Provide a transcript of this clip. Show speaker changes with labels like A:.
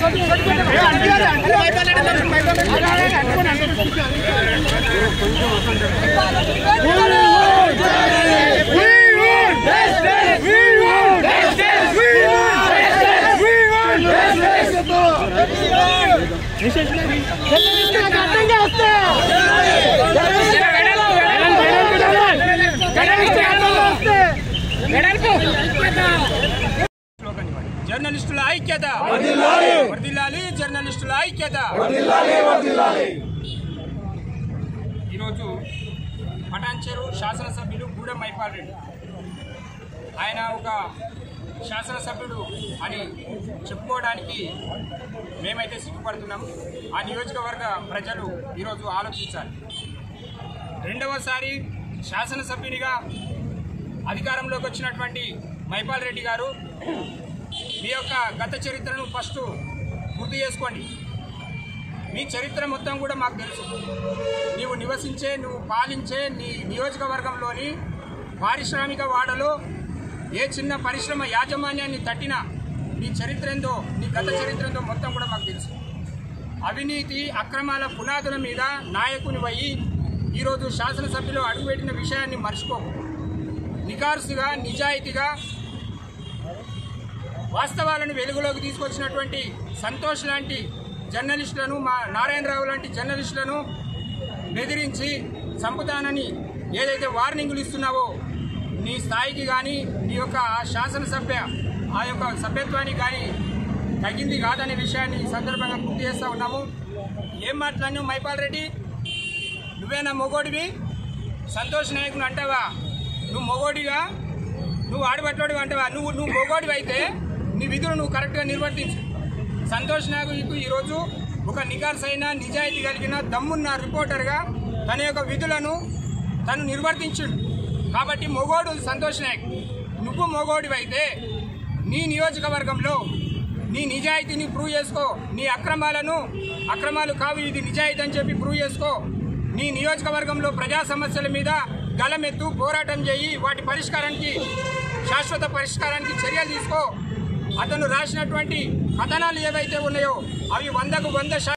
A: జర్నలిస్టుల ఐక్యత వర్ధిల్లాలి జర్నలిస్టుల ఐక్యత ఈరోజు పటాన్చెరు శాసనసభ్యులు గూడెం మైపాల్ రెడ్డి ఆయన ఒక శాసనసభ్యుడు అని చెప్పుకోవడానికి మేమైతే సిగ్గుపడుతున్నాం ఆ నియోజకవర్గ ప్రజలు ఈరోజు ఆలోచించాలి రెండవసారి శాసనసభ్యునిగా అధికారంలోకి వచ్చినటువంటి మైపాల్ రెడ్డి గారు మీ యొక్క గత చరిత్రను ఫస్ట్ గుర్తు చేసుకోండి మీ చరిత్ర మొత్తం కూడా మాకు తెలుసు నీవు నివసించే నువ్వు పాలించే నీ నియోజకవర్గంలోని పారిశ్రామిక వాడలో ఏ చిన్న పరిశ్రమ యాజమాన్యాన్ని తట్టినా నీ చరిత్ర ఏందో నీ గత చరిత్ర ఏందో మొత్తం కూడా మాకు తెలుసు అవినీతి అక్రమాల పునాదుల మీద నాయకుని పోయి ఈరోజు శాసనసభ్యులు అడుగుపెట్టిన విషయాన్ని మర్చిపోకు నికార్సుగా నిజాయితీగా వాస్తవాలను వెలుగులోకి తీసుకొచ్చినటువంటి సంతోష్ లాంటి జర్నలిస్టులను మా నారాయణరావు లాంటి జర్నలిస్టులను బెదిరించి చంపుతానని ఏదైతే వార్నింగులు ఇస్తున్నావో నీ స్థాయికి కానీ నీ యొక్క ఆ శాసనసభ్య ఆ యొక్క సభ్యత్వానికి కానీ తగింది కాదనే విషయాన్ని ఈ సందర్భంగా గుర్తు చేస్తూ ఉన్నాము ఏం మాట్లాడినావు మైపాల్ రెడ్డి నువ్వేనా మొగోడివి సంతోష్ నాయకుని అంటావా నువ్వు మొగోడిగా నువ్వు ఆడబట్టోడివి అంటావా నువ్వు నువ్వు మొగోడివి అయితే నీ విధులు నువ్వు కరెక్ట్గా నిర్వర్తించు సంతోష్ నాయకుడికి ఈరోజు ఒక నికార్సైన నిజాయితీ కలిగిన దమ్మున్న రిపోర్టర్గా తన యొక్క విధులను తను నిర్వర్తించుడు కాబట్టి మొగోడు సంతోష్ నాయక్ నువ్వు మొగోడివైతే నీ నియోజకవర్గంలో నీ నిజాయితీని ప్రూవ్ చేసుకో నీ అక్రమాలను అక్రమాలు కావు ఇది నిజాయితీ అని చెప్పి ప్రూవ్ చేసుకో నీ నియోజకవర్గంలో ప్రజా సమస్యల మీద గలమెత్తు పోరాటం చేయి వాటి పరిష్కారానికి శాశ్వత పరిష్కారానికి చర్యలు తీసుకో అతను రాసినటువంటి కథనాలు ఏవైతే ఉన్నాయో అవి వందకు వంద శాతం